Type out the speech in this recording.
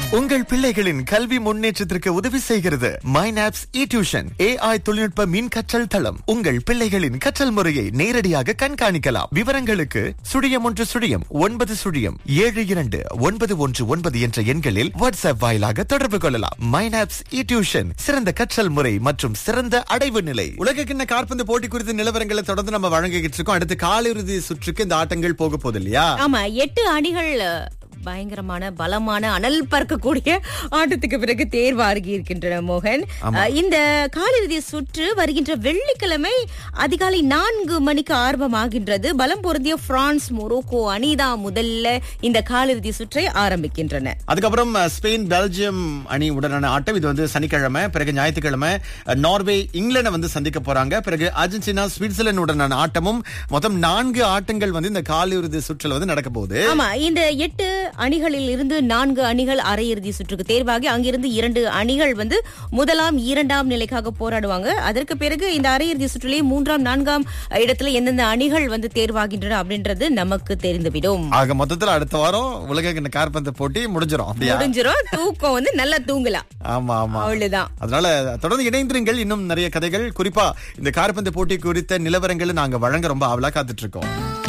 உங்கள் பிள்ளைகளின் கல்வி முன்னேற்றத்திற்கு உதவி செய்கிறது மைனாப்ஸ் இ டியூஷன் ஏஐ தொழில்நுட்ப மின் கற்றல் தளம் உங்கள் பிள்ளைகளின் கற்றல் முறையை நேரடியாக கண்காணிக்கலாம் விவரங்களுக்கு சுழியம் ஒன்று சுழியம் ஒன்பது சுழியம் ஏழு இரண்டு ஒன்பது ஒன்று ஒன்பது என்ற எண்களில் வாட்ஸ்அப் வாயிலாக தொடர்பு கொள்ளலாம் மைனாப்ஸ் இ டியூஷன் சிறந்த கற்றல் முறை மற்றும் சிறந்த அடைவு நிலை உலக கிண்ண காற்பந்து போட்டி குறித்த நிலவரங்களை தொடர்ந்து நம்ம வழங்கிக்கிட்டு இருக்கோம் அடுத்து காலிறுதி சுற்றுக்கு இந்த ஆட்டங்கள் போக போகுது இல்லையா ஆமா எட்டு அணிகள் அஹ், பயங்கரமான பலமான அனல் பறக்கக்கூடிய ஆட்டத்துக்கு பிறகு தேர்வாகி இருக்கின்றன மோகன் அஹ், இந்த காலிறுதி சுற்று வருகின்ற வெள்ளிக்கிழமை அதிகாலை நான்கு மணிக்கு ஆரம்பமாகின்றது பலம் பொருந்திய பிரான்ஸ் மொரோக்கோ அணிதான் முதல்ல இந்த காலிறுதி சுற்றை ஆரம்பிக்கின்றன அதுக்கப்புறம் அஹ், ஸ்பெயின் பெல்ஜியம் அணி உடனான ஆட்டம் இது வந்து சனிக்கிழமை பிறகு ஞாயிற்றுக்கிழமை அஹ், நார்வே இங்கிலாந்து வந்து சந்திக்க போறாங்க பிறகு அர்ஜென்டினா சுவிட்சர்லாந்து உடனான ஆட்டமும் மொத்தம் நான்கு ஆட்டங்கள் வந்து இந்த காலிறுதி சுற்றில் வந்து நடக்க போகுது ஆமா இந்த எட்டு அணிகளில் இருந்து நான்கு அணிகள் அரையிறுதி சுற்றுக்கு தேர்வாகி அங்கிருந்து இரண்டு அணிகள் வந்து முதலாம் இரண்டாம் நிலைக்காக போராடுவாங்க அதற்கு பிறகு இந்த அரையிறுதி சுற்றிலே மூன்றாம் நான்காம் இடத்துல எந்தெந்த அணிகள் வந்து தேர்வாகின்றன அப்படின்றது நமக்கு தெரிந்துவிடும் ஆக மொத்தத்துல அடுத்த வாரம் உலக கிண்ண காற்பந்து போட்டி முடிஞ்சிரும் அப்படியா முடிஞ்சிரும் தூக்கம் வந்து நல்லா தூங்கலாம் ஆமா ஆமா அவ்வளவுதான் அதனால தொடர்ந்து இணைந்திருங்கள் இன்னும் நிறைய கதைகள் குறிப்பா இந்த காற்பந்து போட்டி குறித்த நிலவரங்களை நாங்க வழங்க ரொம்ப ஆவலா காத்துட்டு இருக்கோம்